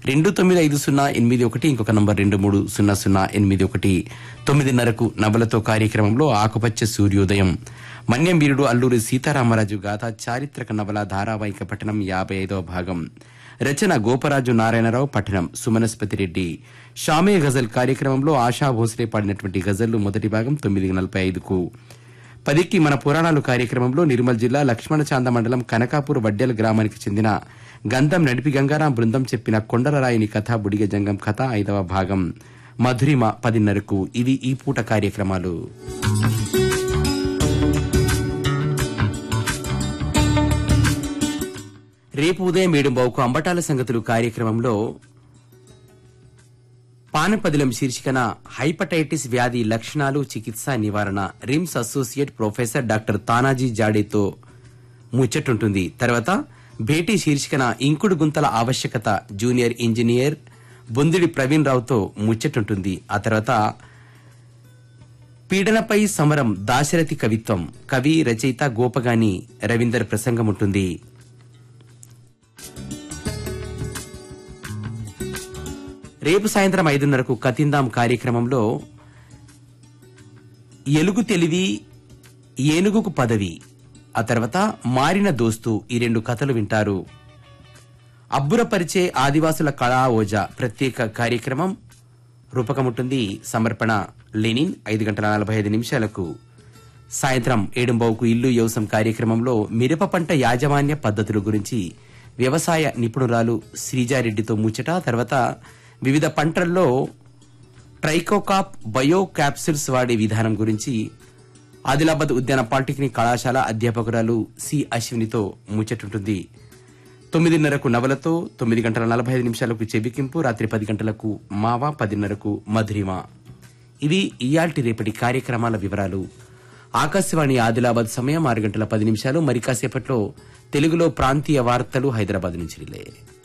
రెండు తొమ్మిది ఐదు సున్నా ఎనిమిది ఒకటి ఇంకొక నంబర్ రెండు మూడు సున్నా సున్నా ఎనిమిది ఒకటి తొమ్మిదిన్నరకు నవలతో కార్యక్రమంలో ఆకుపచ్చ సూర్యోదయం మన్యం వీరుడు అల్లూరి సీతారామరాజు గాథ చారిత్రక నవల ధారావాహిక పఠనం యాభై ఐదవ భాగం రచన గోపరాజు నారాయణరావు పఠనం సుమనస్పతి రెడ్డి షామే గజల్ కార్యక్రమంలో ఆశా భోస్లే పాడినటువంటి గజల్లు మొదటి భాగం తొమ్మిది నలభై ఐదుకు పదికి మన పురాణాలు కార్యక్రమంలో నిర్మల్ జిల్లా లక్ష్మణ చాంద మండలం కనకాపూర్ వడ్డెల గ్రామానికి చెందిన గంధం నడిపి గంగారాం బృందం చెప్పిన కొండలరాయిని కథ బుడిగ జంగం కథ ఐదవ భాగం మధురిమ పదిన్నరకు ఇవి ఈ పూట కార్యక్రమాలు రేపు ఉదయం ఏడుంబావుకు అంబటాల సంగతులు కార్యక్రమంలో పానపదిలం శీర్షికన హైపటైటిస్ వ్యాధి లక్షణాలు చికిత్స నివారణ RIMS associate professor doctor Tanaji జాడేతో ముచ్చటుంటుంది తర్వాత భేటీ శీర్షికన ఇంకుడు గుంతల ఆవశ్యకత జూనియర్ ఇంజనీర్ బొందిడి ప్రవీణ్ రావుతో ముచ్చటుంటుంది ఆ తర్వాత పీడనపై సమరం దాశరథి కవిత్వం కవి రచయిత గోపగాని రవీందర్ ప్రసంగం ఉంటుంది రేపు సాయంత్రం ఐదున్నరకు కతిందాం కార్యక్రమంలో ఎలుగు తెలివి ఏనుగుకు పదవి ఆ తర్వాత మారిన దోస్తు ఈ రెండు కథలు వింటారు అబ్బురపరిచే ఆదివాసుల కళా ఓజా ప్రత్యేక కార్యక్రమం రూపకముంటుంది సమర్పణ లెనిన్ ఐదు గంటల నలభై ఐదు నిమిషాలకు సాయంత్రం ఏడుంబావుకు ఇల్లు వ్యవసాయం కార్యక్రమంలో మిరప పంట యాజమాన్య పద్ధతుల గురించి వ్యవసాయ నిపుణురాలు శ్రీజారెడ్డితో ముచ్చట తర్వాత వివిధ పంటల్లో ట్రైకోకాప్ బయో క్యాప్సిల్స్ వాడే విధానం గురించి ఆదిలాబాద్ ఉద్యాన పాలిటెక్నిక్ కళాశాల అధ్యాపకురాలు సి అశ్వినితో ముచ్చటుంటుంది తొమ్మిదిన్నరకు నవలతో తొమ్మిది గంటల నలభై ఐదు నిమిషాలకు చెవికింపు రాత్రి పది గంటలకు మావా పదిన్నరకు మధురిమ ఇవి ఇయాల్టి రేపటి కార్యక్రమాల వివరాలు ఆకాశవాణి ఆదిలాబాద్ సమయం ఆరు గంటల పది నిమిషాలు మరి కాసేపట్లో తెలుగులో ప్రాంతీయ వార్తలు హైదరాబాద్ నుంచి రిలే